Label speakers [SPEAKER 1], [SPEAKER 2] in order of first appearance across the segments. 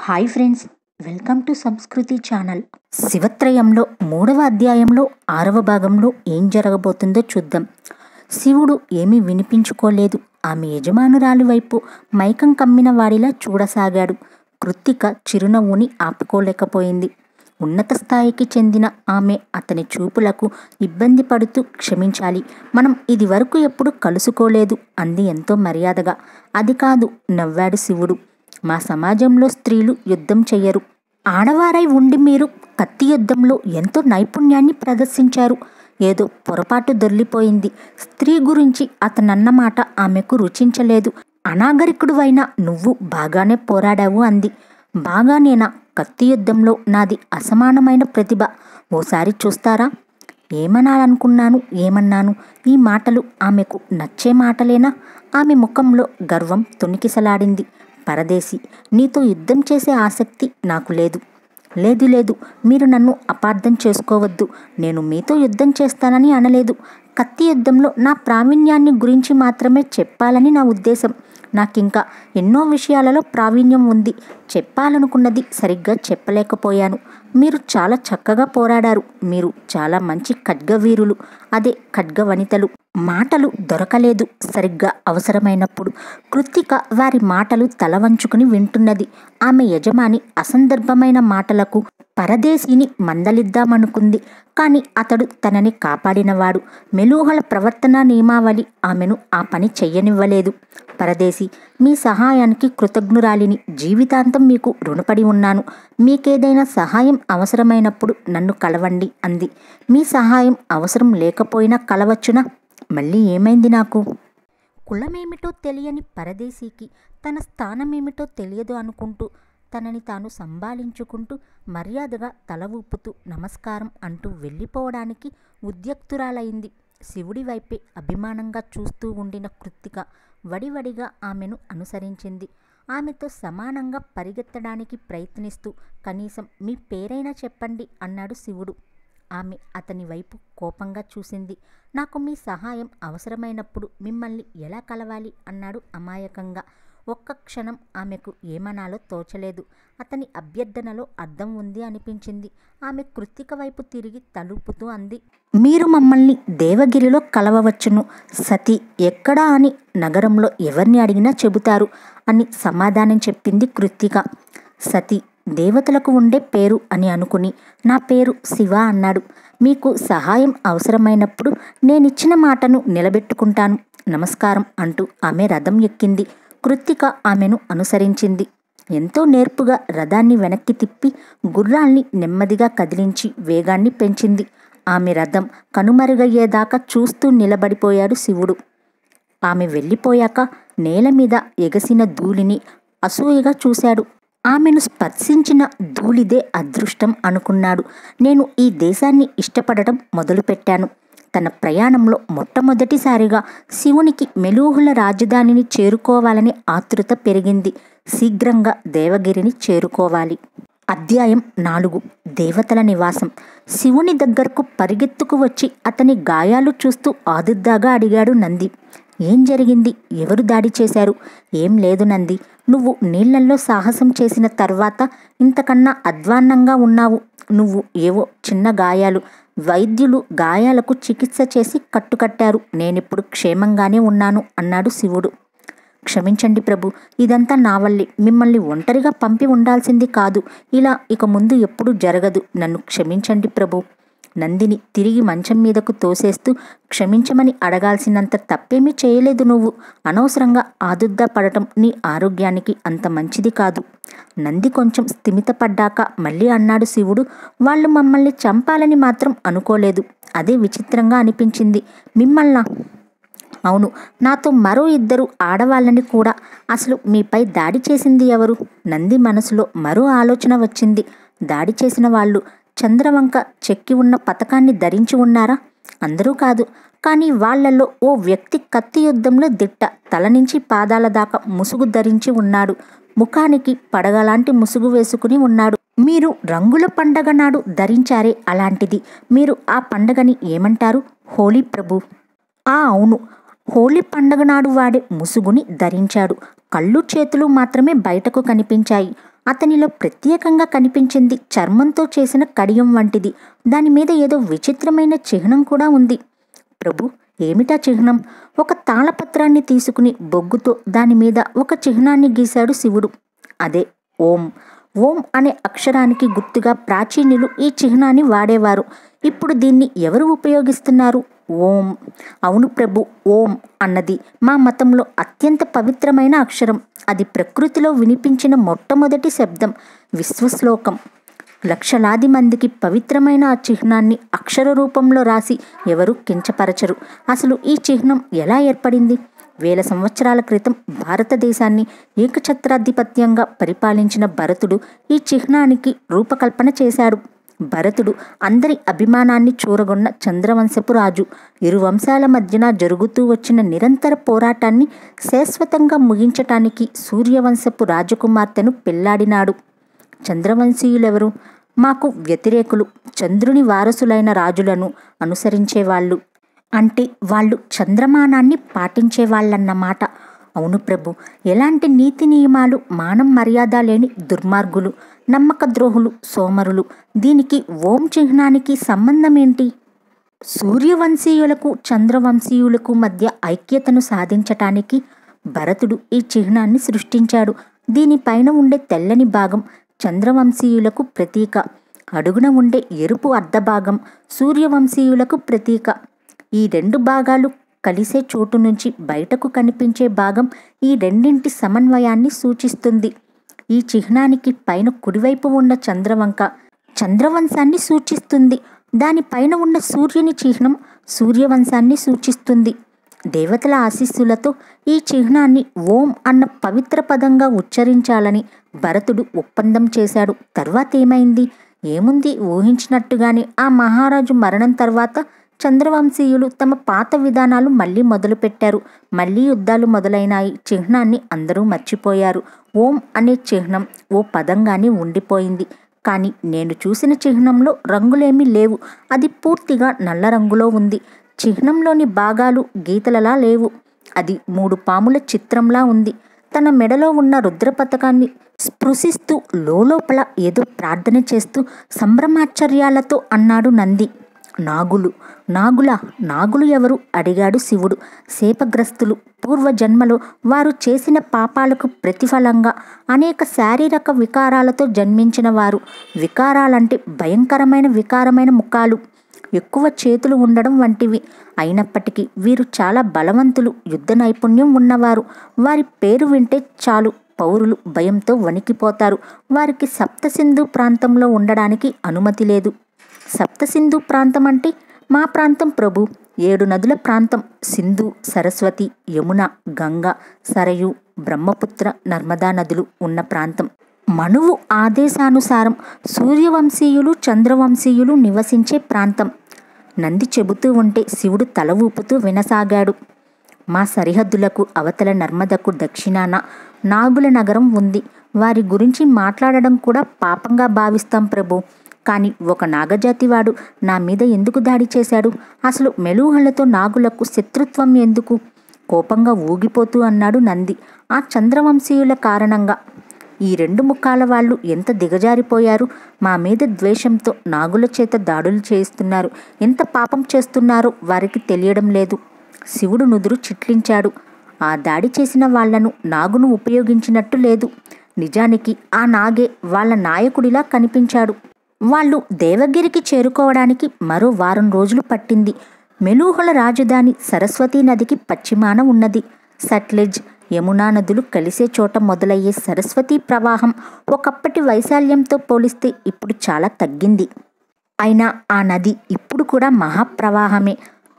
[SPEAKER 1] hi friends welcome to Samskruthi channel శివత్రయంలో మూడవ అధ్యాయంలో ఆరవ భాగంలో ఏం జరగబోతుందో చూద్దాం శివుడు ఏమీ వినిపించుకోలేదు ఆమె యజమానురాలి వైపు మైకం కమ్మిన వాడిలా చూడసాగాడు కృత్తిక చిరునవ్వుని ఆపుకోలేకపోయింది ఉన్నత స్థాయికి చెందిన ఆమె అతని చూపులకు ఇబ్బంది పడుతూ క్షమించాలి మనం ఇది వరకు ఎప్పుడు కలుసుకోలేదు అంది ఎంతో మర్యాదగా అది కాదు నవ్వాడు శివుడు మా సమాజంలో స్త్రీలు యుద్ధం చెయ్యరు ఆడవారై ఉండి మీరు కత్తి యుద్ధంలో ఎంతో నైపుణ్యాన్ని ప్రదర్శించారు ఏదో పొరపాటు దొర్లిపోయింది స్త్రీ గురించి అతనన్నమాట ఆమెకు రుచించలేదు అనాగరికుడువైన నువ్వు బాగానే పోరాడావు అంది బాగానేనా కత్తి యుద్ధంలో నాది అసమానమైన ప్రతిభ ఓసారి చూస్తారా ఏమనాలనుకున్నాను ఏమన్నాను ఈ మాటలు ఆమెకు నచ్చే మాటలేనా ఆమె ముఖంలో గర్వం తొణికిసలాడింది పరదేశి నీతో యుద్ధం చేసే ఆసక్తి నాకు లేదు లేదు లేదు మీరు నన్ను అపార్థం చేసుకోవద్దు నేను మీతో యుద్ధం చేస్తానని అనలేదు కత్తి యుద్ధంలో నా ప్రావీణ్యాన్ని గురించి మాత్రమే చెప్పాలని నా ఉద్దేశం నాకింకా ఎన్నో విషయాలలో ప్రావీణ్యం ఉంది చెప్పాలనుకున్నది సరిగ్గా చెప్పలేకపోయాను మీరు చాలా చక్కగా పోరాడారు మీరు చాలా మంచి ఖడ్గవీరులు అదే ఖడ్గ వనితలు మాటలు దొరకలేదు సరిగ్గా అవసరమైనప్పుడు కృత్తిక వారి మాటలు తల వంచుకుని వింటున్నది ఆమె యజమాని అసందర్భమైన మాటలకు పరదేశీని మందలిద్దామనుకుంది కానీ అతడు తనని కాపాడినవాడు మెలూహల ప్రవర్తన నియమావళి ఆమెను ఆ పని చెయ్యనివ్వలేదు పరదేశి మీ సహాయానికి కృతజ్ఞురాలిని జీవితాంతం మీకు రుణపడి ఉన్నాను మీకేదైనా సహాయం అవసరమైనప్పుడు నన్ను కలవండి అంది మీ సహాయం అవసరం లేకపోయినా కలవచ్చునా మళ్ళీ ఏమైంది నాకు కులమేమిటో తెలియని పరదేశీకి తన స్థానమేమిటో తెలియదు అనుకుంటూ తనని తాను సంభాళించుకుంటూ మర్యాదగా తల ఊపుతూ నమస్కారం అంటూ వెళ్ళిపోవడానికి ఉద్యక్తురాలైంది శివుడి వైపే అభిమానంగా చూస్తూ ఉండిన కృత్తిక వడివడిగా ఆమెను అనుసరించింది ఆమెతో సమానంగా పరిగెత్తడానికి ప్రయత్నిస్తూ కనీసం మీ పేరైనా చెప్పండి అన్నాడు శివుడు ఆమె అతని వైపు కోపంగా చూసింది నాకు మీ సహాయం అవసరమైనప్పుడు మిమ్మల్ని ఎలా కలవాలి అన్నాడు అమాయకంగా ఒక్క క్షణం ఆమెకు ఏమనాలో తోచలేదు అతని అభ్యర్థనలో అర్థం ఉంది అనిపించింది ఆమె కృత్తిక వైపు తిరిగి తలుపుతూ అంది మీరు మమ్మల్ని దేవగిరిలో కలవవచ్చును సతి ఎక్కడా అని నగరంలో ఎవరిని అడిగినా చెబుతారు అని సమాధానం చెప్పింది కృత్తిక సతి దేవతలకు ఉండే పేరు అని అనుకుని నా పేరు శివ అన్నాడు మీకు సహాయం అవసరమైనప్పుడు నేనిచ్చిన మాటను నిలబెట్టుకుంటాను నమస్కారం అంటూ ఆమె రథం ఎక్కింది కృత్తిక ఆమెను అనుసరించింది ఎంతో నేర్పుగా రథాన్ని వెనక్కి తిప్పి గుర్రాల్ని నెమ్మదిగా కదిలించి వేగాన్ని పెంచింది ఆమె రథం కనుమరుగయ్యేదాకా చూస్తూ నిలబడిపోయాడు శివుడు ఆమె వెళ్ళిపోయాక నేల మీద ఎగసిన ధూళిని అసూయగా చూశాడు ఆమెను స్పర్శించిన ధూళిదే అదృష్టం అనుకున్నాడు నేను ఈ దేశాన్ని ఇష్టపడటం మొదలుపెట్టాను తన ప్రయాణంలో మొట్టమొదటిసారిగా శివునికి మెలూహుల రాజధానిని చేరుకోవాలని ఆతృత పెరిగింది శీఘ్రంగా దేవగిరిని చేరుకోవాలి అధ్యాయం నాలుగు దేవతల నివాసం శివుని దగ్గరకు పరిగెత్తుకు వచ్చి అతని గాయాలు చూస్తూ ఆదుర్దాగా అడిగాడు నంది ఏం జరిగింది ఎవరు దాడి చేశారు ఏం లేదు నంది నువ్వు నీళ్లల్లో సాహసం చేసిన తర్వాత ఇంతకన్నా అధ్వాన్నంగా ఉన్నావు నువ్వు ఏవో చిన్న గాయాలు వైద్యులు గాయాలకు చికిత్స చేసి కట్టుకట్టారు నేనిప్పుడు క్షేమంగానే ఉన్నాను అన్నాడు శివుడు క్షమించండి ప్రభు ఇదంతా నా వల్లే మిమ్మల్ని ఒంటరిగా పంపి ఉండాల్సింది కాదు ఇలా ఇక ముందు ఎప్పుడు జరగదు నన్ను క్షమించండి ప్రభు నందిని తిరిగి మంచం మీదకు తోసేస్తూ క్షమించమని అడగాల్సినంత తప్పేమీ చేయలేదు నువ్వు అనవసరంగా ఆదుద్దా పడటం నీ ఆరోగ్యానికి అంత మంచిది కాదు నంది కొంచెం స్థిమితపడ్డాక మళ్ళీ అన్నాడు శివుడు వాళ్ళు మమ్మల్ని చంపాలని మాత్రం అనుకోలేదు అదే విచిత్రంగా అనిపించింది మిమ్మల్నా అవును నాతో మరో ఇద్దరు ఆడవాళ్ళని కూడా అసలు మీపై దాడి చేసింది ఎవరు నంది మనసులో మరో ఆలోచన వచ్చింది దాడి చేసిన వాళ్ళు చంద్రవంక చెక్కి ఉన్న పథకాన్ని ధరించి ఉన్నారా అందరూ కాదు కానీ వాళ్లలో ఓ వ్యక్తి కత్తి యుద్ధంలో దిట్ట తల నుంచి పాదాల దాకా ముసుగు ధరించి ఉన్నాడు ముఖానికి పడగలాంటి ముసుగు వేసుకుని ఉన్నాడు మీరు రంగుల పండగ నాడు ధరించారే అలాంటిది మీరు ఆ పండగని ఏమంటారు హోలీ ప్రభు ఆ అవును హోలీ పండగ నాడు వాడే ముసుగుని ధరించాడు కళ్ళు చేతులు మాత్రమే బయటకు కనిపించాయి అతనిలో ప్రత్యేకంగా కనిపించింది చర్మంతో చేసిన కడియం వంటిది దాని మీద ఏదో విచిత్రమైన చిహ్నం కూడా ఉంది ప్రభు ఏమిటా చిహ్నం ఒక తాళపత్రాన్ని తీసుకుని బొగ్గుతో దాని మీద ఒక చిహ్నాన్ని గీశాడు శివుడు అదే ఓం ఓం అనే అక్షరానికి గుర్తుగా ప్రాచీనులు ఈ చిహ్నాన్ని వాడేవారు ఇప్పుడు దీన్ని ఎవరు ఉపయోగిస్తున్నారు ఓం అవును ప్రభు ఓం అన్నది మా మతంలో అత్యంత పవిత్రమైన అక్షరం అది ప్రకృతిలో వినిపించిన మొట్టమొదటి శబ్దం విశ్వశ్లోకం లక్షలాది మందికి పవిత్రమైన ఆ చిహ్నాన్ని అక్షర రూపంలో రాసి ఎవరు కించపరచరు అసలు ఈ చిహ్నం ఎలా ఏర్పడింది వేల సంవత్సరాల క్రితం భారతదేశాన్ని ఏకఛత్రాధిపత్యంగా పరిపాలించిన భరతుడు ఈ చిహ్నానికి రూపకల్పన చేశాడు భరతుడు అందరి అభిమానాన్ని చూరగొన్న చంద్రవంశపు రాజు ఇరు వంశాల మధ్యన జరుగుతూ వచ్చిన నిరంతర పోరాటాన్ని శాశ్వతంగా ముగించటానికి సూర్యవంశపు రాజకుమార్తెను పెళ్లాడినాడు చంద్రవంశీయులెవరు మాకు వ్యతిరేకులు చంద్రుని వారసులైన రాజులను అనుసరించేవాళ్ళు అంటే వాళ్ళు చంద్రమానాన్ని పాటించేవాళ్ళన్నమాట అవును ప్రభు ఎలాంటి నీతి నియమాలు మానం మర్యాద లేని దుర్మార్గులు నమ్మక ద్రోహులు సోమరులు దీనికి ఓం చిహ్నానికి సంబంధం ఏంటి సూర్యవంశీయులకు చంద్రవంశీయులకు మధ్య ఐక్యతను సాధించటానికి భరతుడు ఈ చిహ్నాన్ని సృష్టించాడు దీనిపైన ఉండే తెల్లని భాగం చంద్రవంశీయులకు ప్రతీక అడుగున ఉండే ఎరుపు అర్ధభాగం సూర్యవంశీయులకు ప్రతీక ఈ రెండు భాగాలు కలిసే చోటు నుంచి బయటకు కనిపించే భాగం ఈ రెండింటి సమన్వయాన్ని సూచిస్తుంది ఈ చిహ్నానికి పైన కుడివైపు ఉన్న చంద్రవంక చంద్రవంశాన్ని సూచిస్తుంది దానిపైన ఉన్న సూర్యుని చిహ్నం సూర్యవంశాన్ని సూచిస్తుంది దేవతల ఆశీస్సులతో ఈ చిహ్నాన్ని ఓం అన్న పవిత్ర పదంగా ఉచ్చరించాలని భరతుడు ఒప్పందం చేశాడు తర్వాత ఏమైంది ఏముంది ఊహించినట్టుగానే ఆ మహారాజు మరణం తర్వాత చంద్రవంశీయులు తమ పాత విధానాలు మళ్ళీ మొదలుపెట్టారు మళ్ళీ యుద్ధాలు మొదలైనాయి చిహ్నాన్ని అందరూ మర్చిపోయారు ఓం అనే చిహ్నం ఓ పదంగానే ఉండిపోయింది కానీ నేను చూసిన చిహ్నంలో రంగులేమీ లేవు అది పూర్తిగా నల్ల రంగులో ఉంది చిహ్నంలోని భాగాలు గీతలలా లేవు అది మూడు పాముల చిత్రంలా ఉంది తన మెడలో ఉన్న రుద్ర పథకాన్ని స్పృశిస్తూ లోపల ఏదో ప్రార్థన చేస్తూ సంభ్రమాశ్చర్యాలతో అన్నాడు నంది నాగులు నాగుల నాగులు ఎవరు అడిగాడు శివుడు శాపగ్రస్తులు పూర్వజన్మలో వారు చేసిన పాపాలకు ప్రతిఫలంగా అనేక శారీరక వికారాలతో జన్మించిన వారు వికారాలంటే భయంకరమైన వికారమైన ముఖాలు ఎక్కువ చేతులు ఉండడం వంటివి అయినప్పటికీ వీరు చాలా బలవంతులు యుద్ధ నైపుణ్యం ఉన్నవారు వారి పేరు వింటే చాలు పౌరులు భయంతో వణికిపోతారు వారికి సప్తసింధు ప్రాంతంలో ఉండడానికి అనుమతి లేదు సప్తసింధు ప్రాంతం అంటే మా ప్రాంతం ప్రభు ఏడు నదుల ప్రాంతం సింధు సరస్వతి యమున గంగ సరయు బ్రహ్మపుత్ర నర్మదా నదులు ఉన్న ప్రాంతం మనువు ఆదేశానుసారం సూర్యవంశీయులు చంద్రవంశీయులు నివసించే ప్రాంతం నంది చెబుతూ ఉంటే శివుడు తల ఊపుతూ వినసాగాడు మా సరిహద్దులకు అవతల నర్మదకు దక్షిణాన నాగుల నగరం ఉంది వారి గురించి మాట్లాడడం కూడా పాపంగా భావిస్తాం ప్రభు కానీ ఒక నాగజాతివాడు నా మీద ఎందుకు దాడి చేశాడు అసలు మెలూహలతో నాగులకు శత్రుత్వం ఎందుకు కోపంగా ఊగిపోతూ అన్నాడు నంది ఆ చంద్రవంశీయుల కారణంగా ఈ రెండు ముఖాల వాళ్ళు ఎంత దిగజారిపోయారు మా మీద ద్వేషంతో నాగుల చేత దాడులు చేస్తున్నారు ఎంత పాపం చేస్తున్నారో వారికి తెలియడం లేదు శివుడు నుదురు చిట్లించాడు ఆ దాడి చేసిన వాళ్లను నాగును ఉపయోగించినట్టు లేదు నిజానికి ఆ నాగే వాళ్ళ నాయకుడిలా కనిపించాడు వాళ్ళు దేవగిరికి చేరుకోవడానికి మరో వారం రోజులు పట్టింది మెలూహల రాజధాని సరస్వతీ నదికి పశ్చిమాన ఉన్నది సట్లెజ్ యమునా నదులు కలిసే చోట మొదలయ్యే సరస్వతీ ప్రవాహం ఒకప్పటి వైశాల్యంతో పోలిస్తే ఇప్పుడు చాలా తగ్గింది అయినా ఆ నది ఇప్పుడు కూడా మహాప్రవాహమే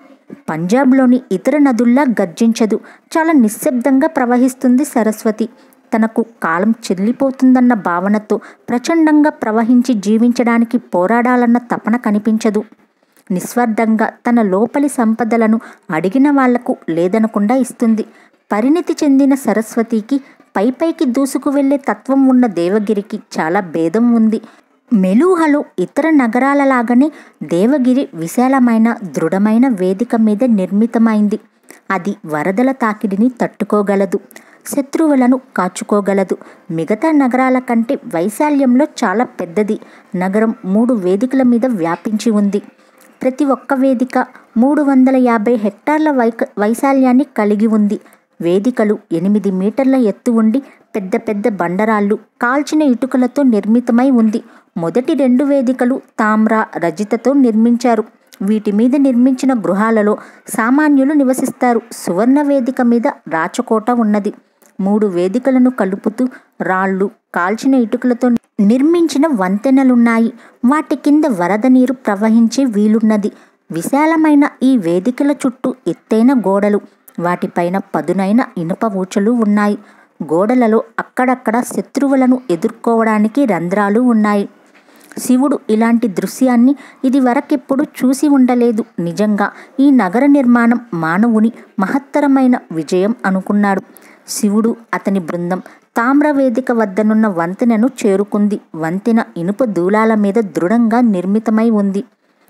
[SPEAKER 1] పంజాబ్లోని ఇతర నదుల్లా గర్జించదు చాలా నిశ్శబ్దంగా ప్రవహిస్తుంది సరస్వతి తనకు కాలం చెల్లిపోతుందన్న భావనతో ప్రచండంగా ప్రవహించి జీవించడానికి పోరాడాలన్న తపన కనిపించదు నిస్వార్థంగా తన లోపలి సంపదలను అడిగిన వాళ్లకు లేదనకుండా ఇస్తుంది పరిణితి చెందిన సరస్వతికి పైపైకి దూసుకు వెళ్లే తత్వం ఉన్న దేవగిరికి చాలా భేదం ఉంది మెలూహలో ఇతర నగరాలలాగానే దేవగిరి విశాలమైన దృఢమైన వేదిక మీద నిర్మితమైంది అది వరదల తాకిడిని తట్టుకోగలదు శత్రువులను కాచుకోగలదు మిగతా నగరాల కంటే వైశాల్యంలో చాలా పెద్దది నగరం మూడు వేదికల మీద వ్యాపించి ఉంది ప్రతి ఒక్క వేదిక మూడు వందల యాభై హెక్టార్ల వైక వైశాల్యాన్ని కలిగి ఉంది వేదికలు ఎనిమిది మీటర్ల ఎత్తు ఉండి పెద్ద పెద్ద బండరాళ్ళు కాల్చిన ఇటుకలతో నిర్మితమై ఉంది మొదటి రెండు వేదికలు తామ్ర రజితతో నిర్మించారు వీటి మీద నిర్మించిన గృహాలలో సామాన్యులు నివసిస్తారు సువర్ణ వేదిక మీద రాచకోట ఉన్నది మూడు వేదికలను కలుపుతూ రాళ్ళు కాల్చిన ఇటుకలతో నిర్మించిన వంతెనలున్నాయి వాటి కింద వరద నీరు ప్రవహించే వీలున్నది విశాలమైన ఈ వేదికల చుట్టూ ఎత్తైన గోడలు వాటిపైన పదునైన ఇనుప ఊచలు ఉన్నాయి గోడలలో అక్కడక్కడ శత్రువులను ఎదుర్కోవడానికి రంధ్రాలు ఉన్నాయి శివుడు ఇలాంటి దృశ్యాన్ని ఇది వరకెప్పుడు చూసి ఉండలేదు నిజంగా ఈ నగర నిర్మాణం మానవుని మహత్తరమైన విజయం అనుకున్నాడు శివుడు అతని బృందం తామ్రవేదిక వద్దనున్న వంతెనను చేరుకుంది వంతెన ఇనుప దూలాల మీద దృఢంగా నిర్మితమై ఉంది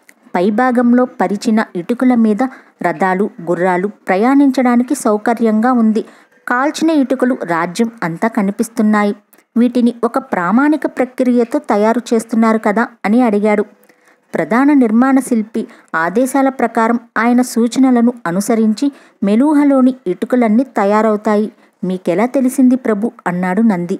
[SPEAKER 1] పైభాగంలో పరిచిన ఇటుకల మీద రథాలు గుర్రాలు ప్రయాణించడానికి సౌకర్యంగా ఉంది కాల్చిన ఇటుకలు రాజ్యం అంతా కనిపిస్తున్నాయి వీటిని ఒక ప్రామాణిక ప్రక్రియతో తయారు చేస్తున్నారు కదా అని అడిగాడు ప్రధాన నిర్మాణ శిల్పి ఆదేశాల ప్రకారం ఆయన సూచనలను అనుసరించి మెలూహలోని ఇటుకలన్నీ తయారవుతాయి మీకెలా తెలిసింది ప్రభు అన్నాడు నంది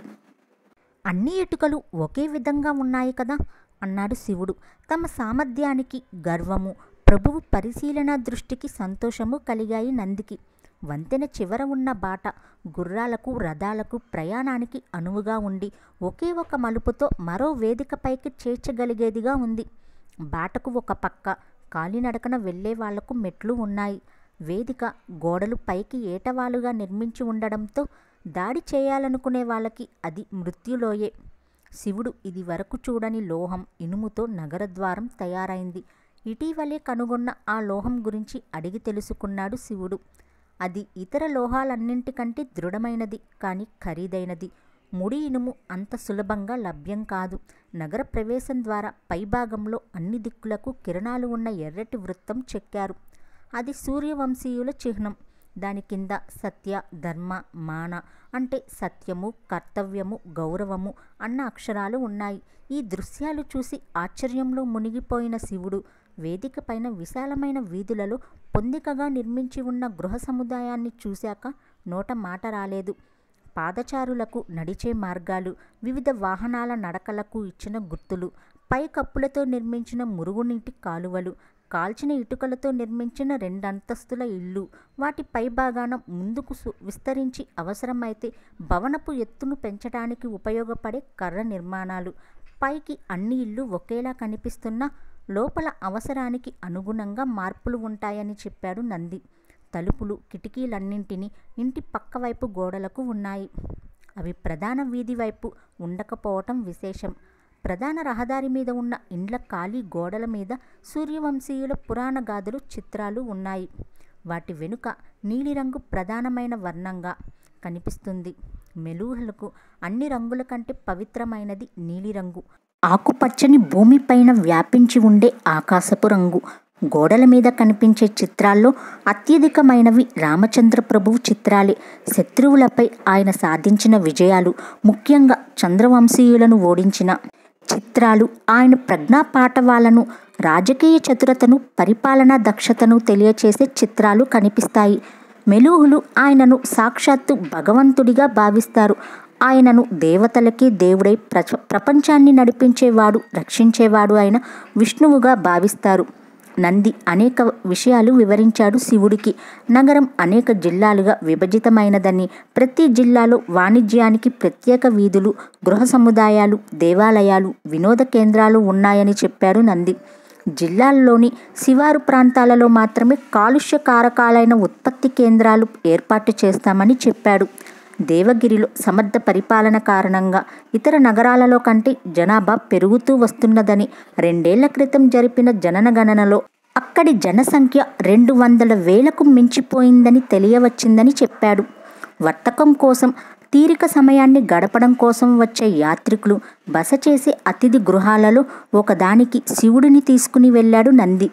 [SPEAKER 1] అన్ని ఇటుకలు ఒకే విధంగా ఉన్నాయి కదా అన్నాడు శివుడు తమ సామర్థ్యానికి గర్వము ప్రభువు పరిశీలన దృష్టికి సంతోషము కలిగాయి నందికి వంతెన చివర ఉన్న బాట గుర్రాలకు రథాలకు ప్రయాణానికి అనువుగా ఉండి ఒకే ఒక మలుపుతో మరో వేదికపైకి చేర్చగలిగేదిగా ఉంది బాటకు ఒక పక్క కాలినడకన వెళ్ళే వాళ్లకు మెట్లు ఉన్నాయి వేదిక గోడలు పైకి ఏటవాలుగా నిర్మించి ఉండడంతో దాడి చేయాలనుకునే వాళ్ళకి అది మృత్యులోయే శివుడు ఇది వరకు చూడని లోహం ఇనుముతో నగరద్వారం తయారైంది ఇటీవలే కనుగొన్న ఆ లోహం గురించి అడిగి తెలుసుకున్నాడు శివుడు అది ఇతర లోహాలన్నింటికంటే దృఢమైనది కానీ ఖరీదైనది ముడి ఇనుము అంత సులభంగా లభ్యం కాదు నగర ప్రవేశం ద్వారా పైభాగంలో అన్ని దిక్కులకు కిరణాలు ఉన్న ఎర్రటి వృత్తం చెక్కారు అది సూర్యవంశీయుల చిహ్నం దాని కింద సత్య ధర్మ మాన అంటే సత్యము కర్తవ్యము గౌరవము అన్న అక్షరాలు ఉన్నాయి ఈ దృశ్యాలు చూసి ఆశ్చర్యంలో మునిగిపోయిన శివుడు వేదిక పైన విశాలమైన వీధులలో పొందికగా నిర్మించి ఉన్న గృహ సముదాయాన్ని చూశాక నోట మాట రాలేదు పాదచారులకు నడిచే మార్గాలు వివిధ వాహనాల నడకలకు ఇచ్చిన గుర్తులు పై కప్పులతో నిర్మించిన మురుగునీటి కాలువలు కాల్చిన ఇటుకలతో నిర్మించిన రెండంతస్తుల ఇల్లు వాటి పైభాగాన ముందుకు సు- విస్తరించి అవసరమైతే భవనపు ఎత్తును పెంచడానికి ఉపయోగపడే కర్ర నిర్మాణాలు పైకి అన్ని ఇళ్ళు ఒకేలా కనిపిస్తున్నా లోపల అవసరానికి అనుగుణంగా మార్పులు ఉంటాయని చెప్పాడు నంది తలుపులు కిటికీలన్నింటినీ ఇంటి పక్కవైపు గోడలకు ఉన్నాయి అవి ప్రధాన వీధి వైపు ఉండకపోవటం విశేషం ప్రధాన రహదారి మీద ఉన్న ఇండ్ల ఖాళీ గోడల మీద సూర్యవంశీయుల పురాణ గాథలు చిత్రాలు ఉన్నాయి వాటి వెనుక నీలిరంగు ప్రధానమైన వర్ణంగా కనిపిస్తుంది మెలూహలకు అన్ని రంగుల కంటే పవిత్రమైనది నీలిరంగు ఆకుపచ్చని భూమిపైన వ్యాపించి ఉండే ఆకాశపు రంగు గోడల మీద కనిపించే చిత్రాల్లో అత్యధికమైనవి రామచంద్ర ప్రభువు చిత్రాలే శత్రువులపై ఆయన సాధించిన విజయాలు ముఖ్యంగా చంద్రవంశీయులను ఓడించిన చిత్రాలు ఆయన ప్రజ్ఞా పాఠవాలను రాజకీయ చతురతను పరిపాలనా దక్షతను తెలియచేసే చిత్రాలు కనిపిస్తాయి మెలూహులు ఆయనను సాక్షాత్తు భగవంతుడిగా భావిస్తారు ఆయనను దేవతలకి దేవుడై ప్రచ ప్రపంచాన్ని నడిపించేవాడు రక్షించేవాడు అయిన విష్ణువుగా భావిస్తారు నంది అనేక విషయాలు వివరించాడు శివుడికి నగరం అనేక జిల్లాలుగా విభజితమైనదని ప్రతి జిల్లాలో వాణిజ్యానికి ప్రత్యేక వీధులు గృహ సముదాయాలు దేవాలయాలు వినోద కేంద్రాలు ఉన్నాయని చెప్పాడు నంది జిల్లాల్లోని శివారు ప్రాంతాలలో మాత్రమే కాలుష్య కారకాలైన ఉత్పత్తి కేంద్రాలు ఏర్పాటు చేస్తామని చెప్పాడు దేవగిరిలో సమర్థ పరిపాలన కారణంగా ఇతర నగరాలలో కంటే జనాభా పెరుగుతూ వస్తున్నదని రెండేళ్ల క్రితం జరిపిన జననగణనలో అక్కడి జనసంఖ్య రెండు వందల వేలకు మించిపోయిందని తెలియవచ్చిందని చెప్పాడు వర్తకం కోసం తీరిక సమయాన్ని గడపడం కోసం వచ్చే యాత్రికులు బస చేసే అతిథి గృహాలలో ఒకదానికి శివుడిని తీసుకుని వెళ్ళాడు నంది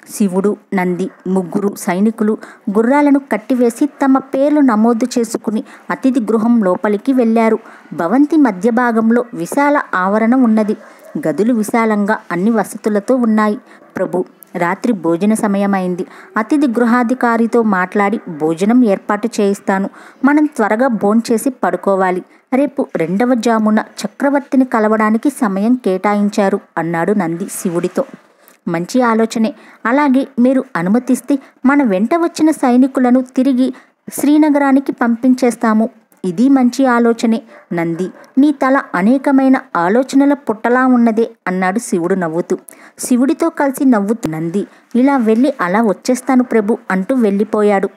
[SPEAKER 1] శివుడు నంది ముగ్గురు సైనికులు గుర్రాలను కట్టివేసి తమ పేర్లు నమోదు చేసుకుని అతిథి గృహం లోపలికి వెళ్ళారు భవంతి మధ్య భాగంలో విశాల ఆవరణ ఉన్నది గదులు విశాలంగా అన్ని వసతులతో ఉన్నాయి ప్రభు రాత్రి భోజన సమయమైంది అతిథి గృహాధికారితో మాట్లాడి భోజనం ఏర్పాటు చేయిస్తాను మనం త్వరగా భోంచేసి పడుకోవాలి రేపు రెండవ జామున చక్రవర్తిని కలవడానికి సమయం కేటాయించారు అన్నాడు నంది శివుడితో మంచి ఆలోచనే అలాగే మీరు అనుమతిస్తే మన వెంట వచ్చిన సైనికులను తిరిగి శ్రీనగరానికి పంపించేస్తాము ఇది మంచి ఆలోచనే నంది నీ తల అనేకమైన ఆలోచనల పుట్టలా ఉన్నదే అన్నాడు శివుడు నవ్వుతూ శివుడితో కలిసి నవ్వుతూ నంది ఇలా వెళ్ళి అలా వచ్చేస్తాను ప్రభు అంటూ వెళ్ళిపోయాడు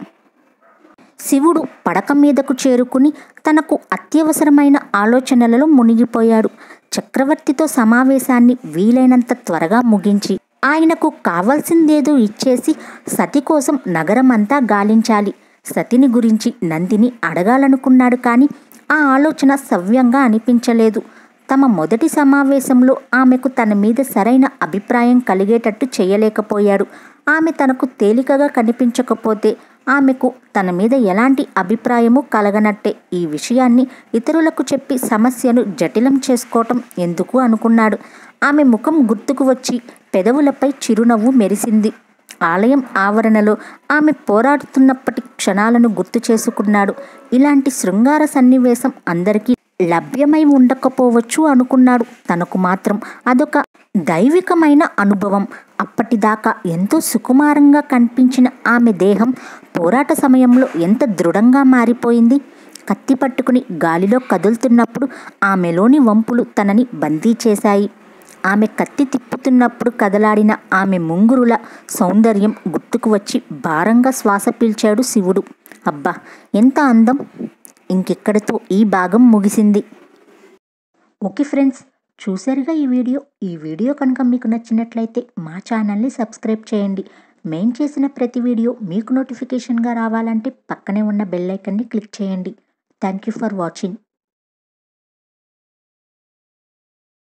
[SPEAKER 1] శివుడు పడక మీదకు చేరుకుని తనకు అత్యవసరమైన ఆలోచనలలో మునిగిపోయాడు చక్రవర్తితో సమావేశాన్ని వీలైనంత త్వరగా ముగించి ఆయనకు కావలసిందేదో ఇచ్చేసి సతి కోసం నగరమంతా గాలించాలి సతిని గురించి నందిని అడగాలనుకున్నాడు కానీ ఆ ఆలోచన సవ్యంగా అనిపించలేదు తమ మొదటి సమావేశంలో ఆమెకు తన మీద సరైన అభిప్రాయం కలిగేటట్టు చేయలేకపోయాడు ఆమె తనకు తేలికగా కనిపించకపోతే ఆమెకు తన మీద ఎలాంటి అభిప్రాయము కలగనట్టే ఈ విషయాన్ని ఇతరులకు చెప్పి సమస్యను జటిలం చేసుకోవటం ఎందుకు అనుకున్నాడు ఆమె ముఖం గుర్తుకు వచ్చి పెదవులపై చిరునవ్వు మెరిసింది ఆలయం ఆవరణలో ఆమె పోరాడుతున్నప్పటి క్షణాలను గుర్తు చేసుకున్నాడు ఇలాంటి శృంగార సన్నివేశం అందరికీ లభ్యమై ఉండకపోవచ్చు అనుకున్నాడు తనకు మాత్రం అదొక దైవికమైన అనుభవం అప్పటిదాకా ఎంతో సుకుమారంగా కనిపించిన ఆమె దేహం పోరాట సమయంలో ఎంత దృఢంగా మారిపోయింది కత్తి పట్టుకుని గాలిలో కదులుతున్నప్పుడు ఆమెలోని వంపులు తనని బందీ చేశాయి ఆమె కత్తి తిప్పుతున్నప్పుడు కదలాడిన ఆమె ముంగురుల సౌందర్యం గుర్తుకు వచ్చి భారంగా శ్వాస పీల్చాడు శివుడు అబ్బా ఎంత అందం ఇంకెక్కడితో ఈ భాగం ముగిసింది ఓకే ఫ్రెండ్స్ చూసారుగా ఈ వీడియో ఈ వీడియో కనుక మీకు నచ్చినట్లయితే మా ఛానల్ని సబ్స్క్రైబ్ చేయండి మేము చేసిన ప్రతి వీడియో మీకు నోటిఫికేషన్గా రావాలంటే పక్కనే ఉన్న బెల్ ఐకన్ని క్లిక్ చేయండి థ్యాంక్ యూ ఫర్ వాచింగ్